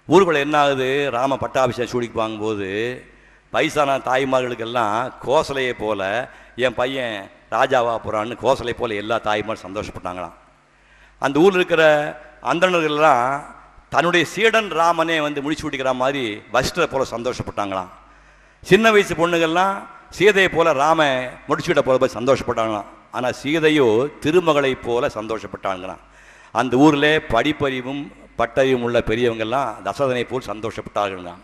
ஊருக்குள்ள என்ன ஆகுது ராம பட்டாபிஷேகம் சூடிக்கு வாங்கும்போது வயசான தாய்மார்களுக்கெல்லாம் கோசலையை போல என் பையன் ராஜாவா போகிறான்னு கோசலை போல எல்லா தாய்மாரும் சந்தோஷப்பட்டாங்களாம் அந்த ஊரில் இருக்கிற அந்தணர்கள்லாம் தன்னுடைய சீடன் ராமனே வந்து முடிச்சு விட்டிக்கிற மாதிரி வசிஷ்டரை போல சந்தோஷப்பட்டாங்களாம் சின்ன வயசு பொண்ணுங்கள்லாம் சீதையை போல ராம முடிச்சுவிட்ட போல போய் சந்தோஷப்பட்டாங்களாம் ஆனால் சீதையோ திருமகளை போல சந்தோஷப்பட்டாங்களாம் அந்த ஊரில் படிப்பறிவும் பட்டறிவும் உள்ள பெரியவங்கெல்லாம் தசரதனை போல் சந்தோஷப்பட்டார்களாம்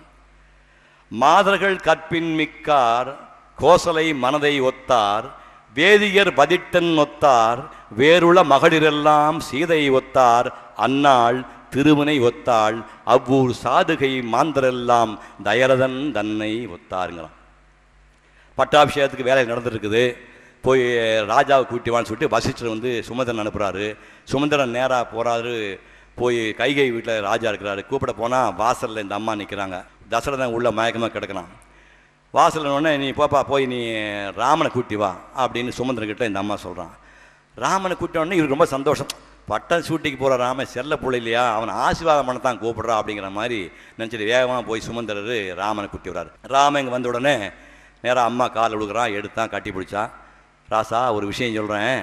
மாதர்கள் கற்பின் மிக்கார் கோசலை மனதை ஒத்தார் வேதியர் பதிட்டன் ஒத்தார் வேறுள்ள மகளிரெல்லாம் சீதையை ஒத்தார் அன்னாள் திருமனை ஒத்தாள் அவ்வூர் சாதுகை மாந்தரெல்லாம் தயரதன் தன்னை ஒத்தாருங்களாம் பட்டாபிஷேகத்துக்கு வேலை நடந்துருக்குது போய் ராஜாவை கூட்டிவான்னு சொல்லிட்டு வசிஷ்டர் வந்து சுமந்திரன் அனுப்புகிறாரு சுமந்திரன் நேராக போகிறாரு போய் கைகை வீட்டில் ராஜா இருக்கிறாரு கூப்பிட போனால் வாசலில் இந்த அம்மா நிற்கிறாங்க தசரதன் உள்ள மயக்கமாக கிடக்கிறான் வாசலில் உடனே நீ போப்பா போய் நீ ராமனை கூட்டி வா அப்படின்னு சுமந்திரன் கிட்ட இந்த அம்மா சொல்கிறான் ராமனை கூட்டின உடனே இவருக்கு ரொம்ப சந்தோஷம் பட்டம் சூட்டிக்கு போகிற ராமன் செல்ல புள்ள இல்லையா அவனை ஆசீர்வாதம் பண்ண தான் கூப்பிடுறான் அப்படிங்கிற மாதிரி நினச்சிட்டு வேகமாக போய் சுமந்திரர் ராமனை கூட்டி வர்றாரு ராமன் இங்கே வந்த உடனே நேராக அம்மா கால் விழுகிறான் எடுத்தான் கட்டி பிடிச்சான் ராசா ஒரு விஷயம் சொல்கிறேன்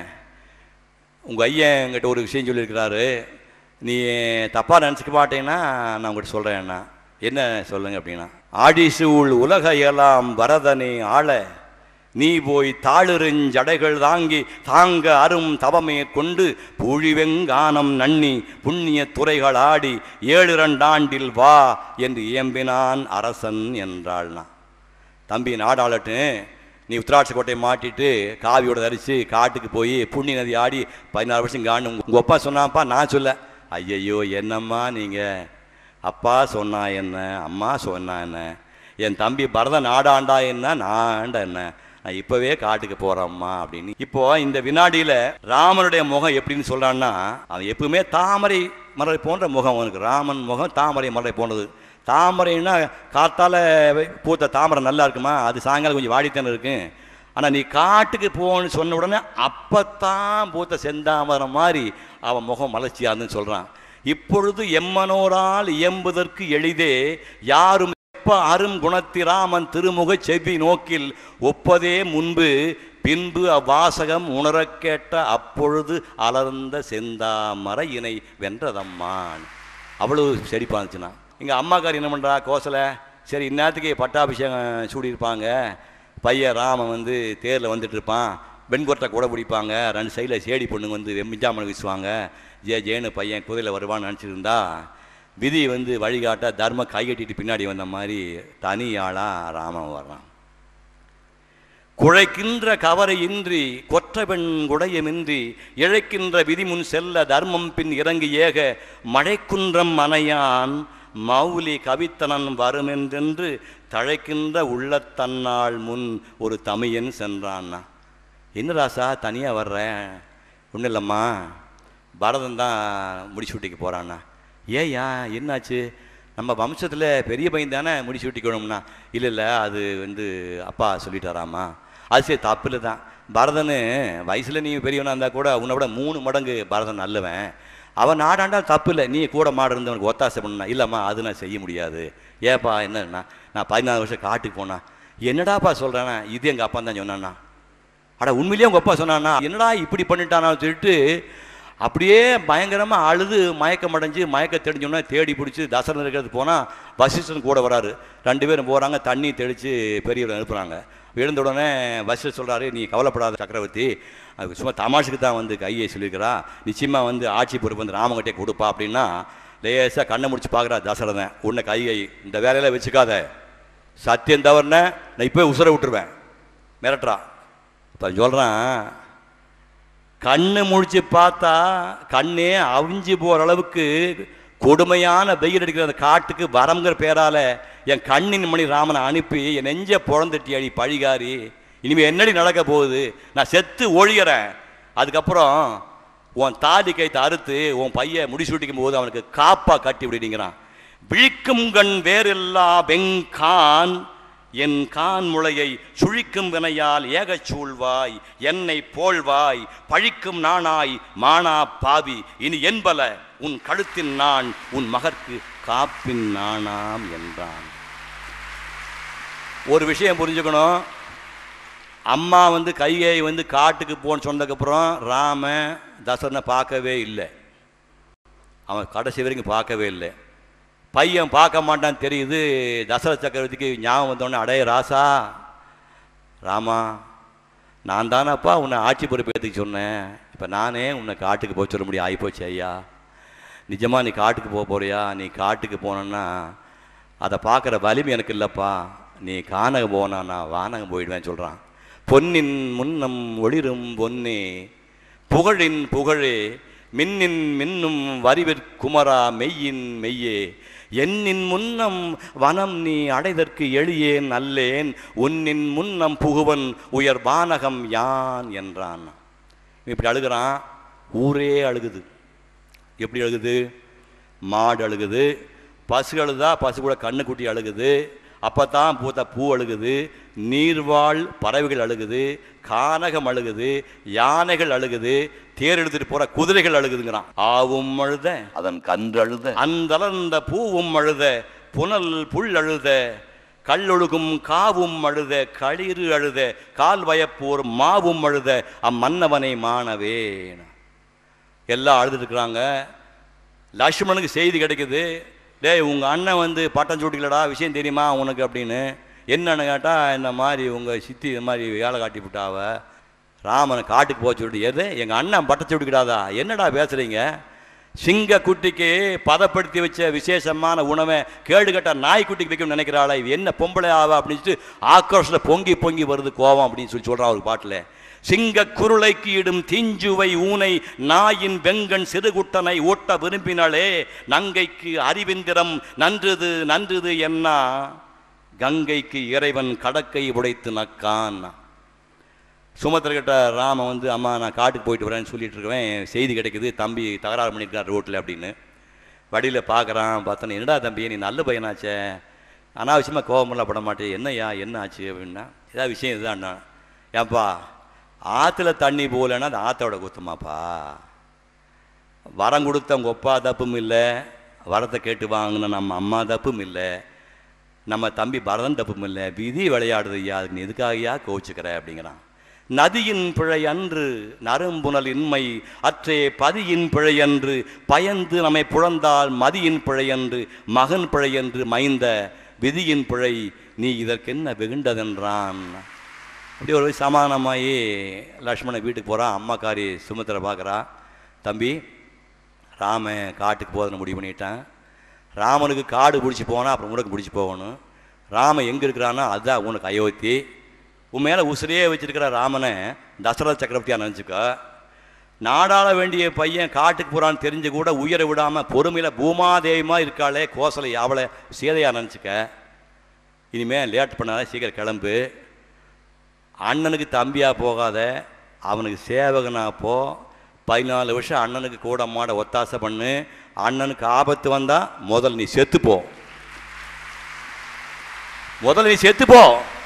உங்கள் ஐயன் என்கிட்ட ஒரு விஷயம் சொல்லியிருக்கிறாரு நீ தப்பாக நினச்சிக்க மாட்டேன்னா நான் உங்கள்கிட்ட சொல்கிறேன் என்ன என்ன சொல்லுங்க அப்படின்னா ஆடிசூழ் உலக இயலாம் வரதனே ஆள நீ போய் தாளுறிஞ்சடைகள் தாங்கி தாங்க அரும் தவமே கொண்டு பூழிவெங்கானம் நன்னி புண்ணிய துறைகள் ஆடி ஏழிரண்டாண்டில் வா என்று இயம்பினான் அரசன் என்றாள்னா தம்பி நாடாளட்டும் நீ உத்திராட்ச கோட்டையை மாட்டிட்டு காவியோட தரிச்சு காட்டுக்கு போய் புண்ணி நதி ஆடி பதினாறு வருஷம் காணும் உங்கள் அப்பா சொன்னாப்பா நான் சொல்ல ஐயையோ என்னம்மா நீங்கள் அப்பா சொன்னா என்ன அம்மா சொன்னா என்ன என் தம்பி பரதன் ஆடாண்டா என்ன நான் ஆண்டா என்ன நான் இப்போவே காட்டுக்கு போகிறேம்மா அப்படின்னு இப்போ இந்த வினாடியில் ராமனுடைய முகம் எப்படின்னு சொல்கிறான்னா அவன் எப்பவுமே தாமரை மலரை போன்ற முகம் அவனுக்கு ராமன் முகம் தாமரை மலரை போனது தாமரைன்னா காத்தால பூத்த தாமரை நல்லா இருக்குமா அது சாயங்காலம் கொஞ்சம் வாடித்தானே இருக்கும் ஆனால் நீ காட்டுக்கு போன்னு சொன்ன உடனே அப்பத்தான் பூத்த செந்தாமரை மாதிரி அவன் முகம் மலர்ச்சியாதுன்னு சொல்கிறான் இப்பொழுது எம்மனோரால் இயம்புதற்கு எளிதே யாரும் எப்ப அரும் குணத்திராமன் திருமுக செவ்வி நோக்கில் ஒப்பதே முன்பு பின்பு அவ்வாசகம் உணரக் கேட்ட அப்பொழுது அலர்ந்த செந்தாமரை இணை வென்றதம்மான் அவ்வளவு செழிப்பா இருந்துச்சுன்னா இங்கே அம்மாக்காரி என்ன பண்ணுறா கோசலை சரி இந்நேரத்துக்கு பட்டாபிஷேகம் சூடியிருப்பாங்க பையன் ராமன் வந்து தேரில் வந்துட்டு இருப்பான் வெண்கொட்டை கூட பிடிப்பாங்க ரெண்டு சைடில் சேடி பொண்ணுங்க வந்து வெம்மிஜாமன் வீசுவாங்க ஜே ஜேனு பையன் குதிரையில் வருவான்னு நினச்சிருந்தா விதி வந்து வழிகாட்ட தர்ம கைகட்டிட்டு பின்னாடி வந்த மாதிரி தனி ஆளாக ராமன் வர்றான் குழைக்கின்ற கவரையின்றி கொற்றவெண் குடையமின்றி இழைக்கின்ற விதிமுன் செல்ல தர்மம் பின் இறங்கி ஏக மழைக்குன்றம் மனையான் மௌலி கவித்தனன் வருமென்றென்று தழைக்கின்ற உள்ளத்தன்னாள் முன் ஒரு தமியன் சென்றான்னா என்ன ராசா தனியாக வர்றேன் ஒன்றும் இல்லைம்மா பரதன் தான் முடிச்சு விட்டிக்கு போகிறான்னா ஏய்யா என்னாச்சு நம்ம வம்சத்தில் பெரிய பையன் தானே முடிச்சு விட்டிக்கணும்னா இல்லை இல்லை அது வந்து அப்பா சொல்லிட்டாராமா அது சரி தப்பு இல்லை தான் பரதனு வயசில் நீ பெரியவனாக இருந்தால் கூட உன்னை விட மூணு மடங்கு பரதன் நல்லவன் அவன் நாடாண்டா தப்பு இல்லை நீ கூட மாடு இருந்தவனுக்கு ஒத்தாசை பண்ணா இல்லைம்மா அது நான் செய்ய முடியாது ஏப்பா என்னன்னா நான் பதினாலு வருஷம் காட்டுக்கு போனா என்னடாப்பா சொல்கிறேன்னா இது எங்கள் அப்பா தான் சொன்னான்னா அட உண்மையிலேயே உங்கள் அப்பா சொன்னான்னா என்னடா இப்படி பண்ணிட்டானான்னு சொல்லிட்டு அப்படியே பயங்கரமாக அழுது மயக்கம் அடைஞ்சு மயக்க தெரிஞ்சோன்னா தேடி பிடிச்சி தசரன் இருக்கிறது போனால் வசிஷ்டன் கூட வராரு ரெண்டு பேரும் போகிறாங்க தண்ணி தெளித்து பெரியவர் அனுப்புகிறாங்க எழுந்த உடனே வசிஷ்டர் சொல்கிறாரு நீ கவலைப்படாத சக்கரவர்த்தி அது சும்மா தமாஷுக்கு தான் வந்து கையை சொல்லியிருக்கிறா நிச்சயமாக வந்து ஆட்சி பொறுப்பு வந்து ராமகிட்டே கொடுப்பா அப்படின்னா லேசாக கண்ணை முடிச்சு பார்க்குறா தசரதன் உன்னை கையை இந்த வேலையெல்லாம் வச்சுக்காத சத்தியம் தவறுன நான் இப்போ உசுரை விட்டுருவேன் மிரட்டுறா இப்போ சொல்கிறான் கண்ணு முழிச்சு பார்த்தா கண்ணே அவிஞ்சு போகிற அளவுக்கு கொடுமையான வெயில் அடிக்கிற அந்த காட்டுக்கு வரங்கிற பேரால என் கண்ணின் மணி ராமனை அனுப்பி என் நெஞ்ச புறந்துட்டி அடி பழிகாரி இனிமே என்னடி நடக்க போகுது நான் செத்து ஒழிகிறேன் அதுக்கப்புறம் உன் தாடி கைத்தை அறுத்து உன் பையன் முடிசூட்டிக்கும் போது அவனுக்கு காப்பா கட்டி விடுங்கிறான் விழிக்கும் கண் வேறில்லா வெங்கான் என் கான் முளையை சுழிக்கும் வினையால் ஏகச் சூழ்வாய் என்னை போழ்வாய் பழிக்கும் நானாய் மானா பாவி இனி என்பல உன் கழுத்தின் நான் உன் மகற்கு காப்பின் நாணாம் என்றான் ஒரு விஷயம் புரிஞ்சுக்கணும் அம்மா வந்து கையை வந்து காட்டுக்கு போன்னு சொன்னதுக்கப்புறம் ராம தசரனை பார்க்கவே இல்லை அவன் கடைசி வரைக்கும் பார்க்கவே இல்லை பையன் பார்க்க மாட்டான்னு தெரியுது தசரத சக்கரவர்த்திக்கு ஞாபகம் வந்தோடனே அடைய ராசா ராமா நான் தானப்பா உன்னை ஆட்சி பொறுப்பேற்றுக்கு சொன்னேன் இப்போ நானே உன்னை காட்டுக்கு போக சொல்ல முடியும் ஆகிப்போச்சு ஐயா நிஜமாக நீ காட்டுக்கு போக போறியா நீ காட்டுக்கு போனேன்னா அதை பார்க்குற வலிமை எனக்கு இல்லைப்பா நீ கானகம் போனா நான் வானகம் போயிடுவேன் சொல்கிறான் பொன்னின் முன்னம் ஒளிரும் பொன்னே புகழின் புகழே மின்னின் மின்னும் வரிவிற் குமரா மெய்யின் மெய்யே என்னின் முன்னம் வனம் நீ அடைதற்கு எளியேன் அல்லேன் உன்னின் முன்னம் புகுவன் உயர் வானகம் யான் என்றான் இப்படி அழுகிறான் ஊரே அழுகுது எப்படி அழுகுது மாடு அழுகுது பசு அழுதா பசு கூட கண்ணு குட்டி அழுகுது அப்பதான் பூத்த பூ அழுகுது நீர்வாழ் பறவைகள் அழுகுது கானகம் அழுகுது யானைகள் அழுகுது தேர் எடுத்துட்டு போற குதிரைகள் அழுகுதுங்கிறான் ஆவும் அழுத அதன் கன்று அழுத அந்தளர்ந்த பூவும் அழுத புனல் புல் அழுத கல்லொழுகும் காவும் அழுத களிறு அழுத கால் வயப்போர் மாவும் அழுத அம்மன்னவனை மாணவே எல்லாம் அழுதுட்டு இருக்கிறாங்க லக்ஷ்மணனுக்கு செய்தி கிடைக்குது டேய் உங்கள் அண்ணன் வந்து பட்டம் சூட்டிக்கலடா விஷயம் தெரியுமா உனக்கு அப்படின்னு என்னன்னு கேட்டால் இந்த மாதிரி உங்கள் சித்தி இந்த மாதிரி வேலை காட்டி விட்டாவ ராமனை காட்டுக்கு போக சொல்லிட்டு எது எங்கள் அண்ணன் பட்டத்தை விட்டுக்கிடாதா என்னடா பேசுகிறீங்க சிங்க குட்டிக்கு பதப்படுத்தி வச்ச விசேஷமான உணவை கேடுகட்ட நாய்க்குட்டிக்கு வைக்கணும்னு நினைக்கிறாளா இது என்ன பொம்பளை ஆவா அப்படின்னு சொல்லிட்டு ஆக்ரோஷத்தில் பொங்கி பொங்கி வருது கோவம் அப்படின்னு சொல்லி சொல்கிறான் ஒரு பாட்டில் சிங்க குருளைக்கு இடும் தீஞ்சுவை ஊனை நாயின் வெங்கண் சிறுகுட்டனை ஓட்ட விரும்பினாலே நங்கைக்கு அறிவிந்திரம் நன்றுது நன்றுது என்ன கங்கைக்கு இறைவன் கடக்கை உடைத்து நக்கான் சுமத்திரகிட்ட ராம வந்து அம்மா நான் காட்டுக்கு போயிட்டு வரேன்னு சொல்லிட்டு இருக்கிறேன் செய்தி கிடைக்குது தம்பி தகராறு பண்ணியிருக்கார் ரோட்டில் அப்படின்னு வழியில் பார்க்குறான் பார்த்தோன்னே என்னடா தம்பி நீ நல்ல பையனாச்சே அனாவசியமாக கோபமெல்லாம் பட மாட்டேன் என்னய்யா என்ன ஆச்சு அப்படின்னா ஏதாவது விஷயம் இதுதான்ண்ணா ஏன்பா ஆற்றுல தண்ணி போகலன்னா அது ஆற்றோட குத்தமாப்பா வரம் கொடுத்த உங்கள் ஒப்பா தப்பும் இல்லை வரத்தை கேட்டு வாங்கின நம்ம அம்மா தப்பும் இல்லை நம்ம தம்பி பரதன் தப்பும் இல்லை விதி விளையாடுது ஐயா அதுக்கு நீ எதுக்காகயா கோவிச்சுக்கிற அப்படிங்கிறான் நதியின் பிழை அன்று நறும்புணல் இன்மை அற்றே பதியின் பிழை அன்று பயந்து நம்மை புழந்தால் மதியின் பிழை அன்று மகன் பிழை என்று மைந்த விதியின் பிழை நீ இதற்கென்ன வெகுண்டதென்றான் அப்படி ஒரு சமாதானமாகி லக்ஷ்மணன் வீட்டுக்கு போகிறான் அம்மாக்காரி சுமித்திரை பார்க்குறா தம்பி ராமன் காட்டுக்கு போதுன்னு முடிவு பண்ணிட்டான் ராமனுக்கு காடு பிடிச்சி போனால் அப்புறம் உனக்கு பிடிச்சி போகணும் ராமன் எங்கே இருக்கிறானோ அதுதான் உனக்கு அயோத்தி உன் மேலே உசிரியே வச்சிருக்கிற ராமனை தசரத சக்கரவர்த்தியாக நினச்சிக்கோ நாடாள வேண்டிய பையன் காட்டுக்கு போகிறான்னு தெரிஞ்சு கூட உயர விடாமல் பொறுமையில் பூமாதேவியமாக இருக்காளே கோசலை அவளை சீதையாக நினச்சிக்க இனிமேல் லேட் பண்ணாத சீக்கிரம் கிளம்பு அண்ணனுக்கு தம்பியாக போகாத அவனுக்கு சேவகனா போ பதினாலு வருஷம் அண்ணனுக்கு கூட மாட ஒத்தாசை பண்ணு அண்ணனுக்கு ஆபத்து வந்தால் முதல்ல நீ செத்துப்போ முதல்ல நீ செத்துப்போ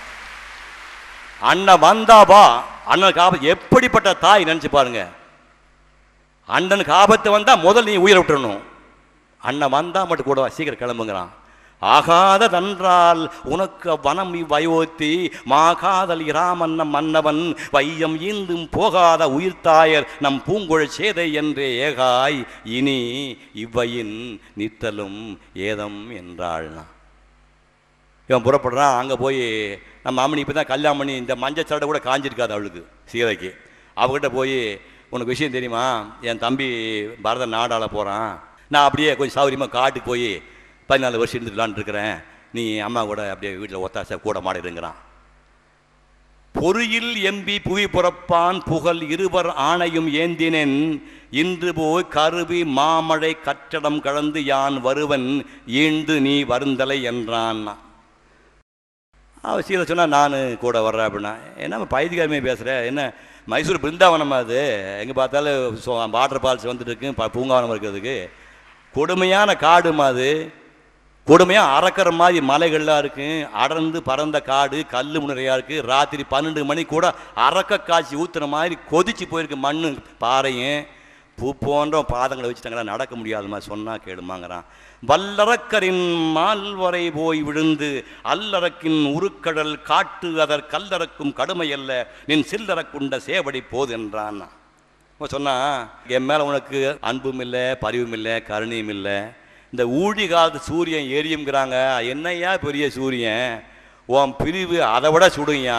அண்ணன் வந்தாபா அண்ணனுக்கு ஆபத்து எப்படிப்பட்ட தாய் நினச்சி பாருங்க அண்ணனுக்கு ஆபத்து வந்தால் முதல்ல நீ உயிரை விட்டுறணும் அண்ணன் வந்தால் மட்டும் கூட வா, சீக்கிரம் கிளம்புங்கிறான் ஆகாத தன்றால் உனக்கு வனம் இவ்வயோத்தி மாகாதல் இராமன் நம் மன்னவன் வையம் ஈந்தும் போகாத உயிர்த்தாயர் நம் பூங்குழல் சேதை என்றே ஏகாய் இனி இவ்வையின் நித்தலும் ஏதம் என்றாள்னா இவன் புறப்படுறான் அங்கே போய் நம்ம அம்மனி இப்போ தான் கல்யாணம் பண்ணி இந்த மஞ்சள் சட்டை கூட காஞ்சிருக்காது அவளுக்கு சீதைக்கு அவகிட்ட போய் உனக்கு விஷயம் தெரியுமா என் தம்பி பரதன் நாடாள போகிறான் நான் அப்படியே கொஞ்சம் சௌகரியமாக காட்டுக்கு போய் பதினாலு வருஷம் இருந்துக்கலான்னு இருக்கிறேன் நீ அம்மா கூட அப்படியே வீட்டில் ஒத்தாசை கூட மாடிடுங்கிறான் பொறியில் எம்பி புவி புறப்பான் புகழ் இருவர் ஆணையும் ஏந்தினேன் இன்று போய் கருவி மாமழை கற்றடம் கலந்து யான் வருவன் ஈண்டு நீ வருந்தலை என்றான் அவ சீதை சொன்னா நான் கூட வர்றேன் அப்படின்னா என்ன பைதிகாரமே பேசுகிற என்ன மைசூர் பிருந்தாவனமா அது எங்கே பார்த்தாலும் வாட்டர் ஃபால்ஸ் வந்துட்டு இருக்கு ப- பூங்காவனம் இருக்கிறதுக்கு கொடுமையான காடுமா அது கொடுமையாக அறக்கிற மாதிரி மலைகள்லாம் இருக்கு அடர்ந்து பறந்த காடு கல் முன்னையாக இருக்கு ராத்திரி பன்னெண்டு மணி கூட அறக்க காய்ச்சி ஊத்துற மாதிரி கொதிச்சு போயிருக்கு மண்ணு பாறையும் பூ போன்ற பாதங்களை வச்சுட்டாங்களா நடக்க முடியாதுமா சொன்னா கேளுமாங்கிறான் வல்லரக்கரின் மால்வரை போய் விழுந்து அல்லறக்கின் உருக்கடல் காட்டு அதற் கல்லறக்கும் கடுமை அல்ல நின் சில்லறக்குண்ட சேவடி போது என்றான் அவன் சொன்னா என் மேல உனக்கு அன்பும் இல்லை பரிவும் இல்லை கருணையும் இல்லை இந்த ஊழி காலத்து சூரியன் எரியுங்கிறாங்க என்னையா பெரிய சூரியன் உன் பிரிவு அதை விட சுடுயா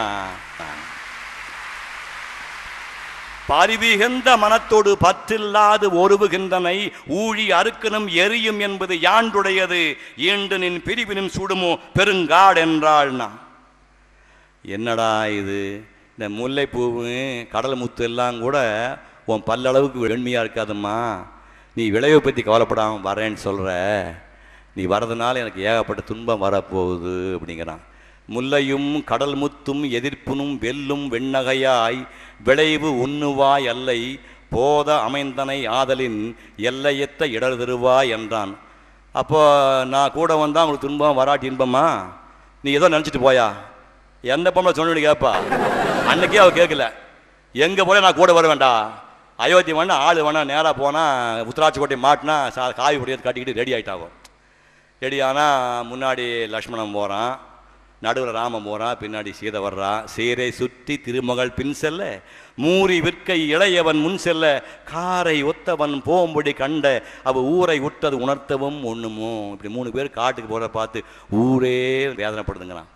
பரிவிகந்த மனத்தோடு பற்றில்லாது ஒருவுகின்றனை ஊழி அறுக்கணும் எரியும் என்பது யாண்டுடையது ஈண்டு நின் பிரிவினும் சுடுமோ பெருங்காடு என்றாள்னா என்னடா இது இந்த முல்லைப்பூவு கடல் முத்து எல்லாம் கூட உன் பல்லளவுக்கு வெண்மையாக இருக்காதம்மா நீ விளைவை பற்றி கவலைப்படாமல் வரேன்னு சொல்கிற நீ வரதுனால எனக்கு ஏகப்பட்ட துன்பம் வரப்போகுது அப்படிங்கிறான் முல்லையும் கடல் முத்தும் எதிர்ப்புனும் வெல்லும் வெண்ணகையாய் விளைவு உண்ணுவாய் அல்லை போத அமைந்தனை ஆதலின் எல்லையத்த இடர் தருவாய் என்றான் அப்போ நான் கூட வந்தால் உங்களுக்கு துன்பம் வராட்டி இன்பமா நீ ஏதோ நினச்சிட்டு போயா எந்த பொம்பளை சொன்னு கேட்பா அன்னைக்கே அவ கேட்கல எங்க போல நான் கூட வர வேண்டா அயோத்தி வேணா ஆள் வேணா நேராக போனால் உத்தராட்சி கோட்டை மாட்டினா சா காவி பொடியை கட்டிக்கிட்டு ரெடி ஆகிட்டாகும் ரெடி ஆனால் முன்னாடி லக்ஷ்மணன் போகிறான் நடுவில் ராமன் போகிறான் பின்னாடி சீதை வர்றா சீரை சுற்றி திருமகள் பின் செல்ல மூரி விற்கை இளையவன் முன் செல்ல காரை ஒத்தவன் போம்படி கண்ட அவ ஊரை விட்டது உணர்த்தவும் ஒண்ணுமோ இப்படி மூணு பேர் காட்டுக்கு போகிறத பார்த்து ஊரே வேதனைப்படுதுங்கிறான்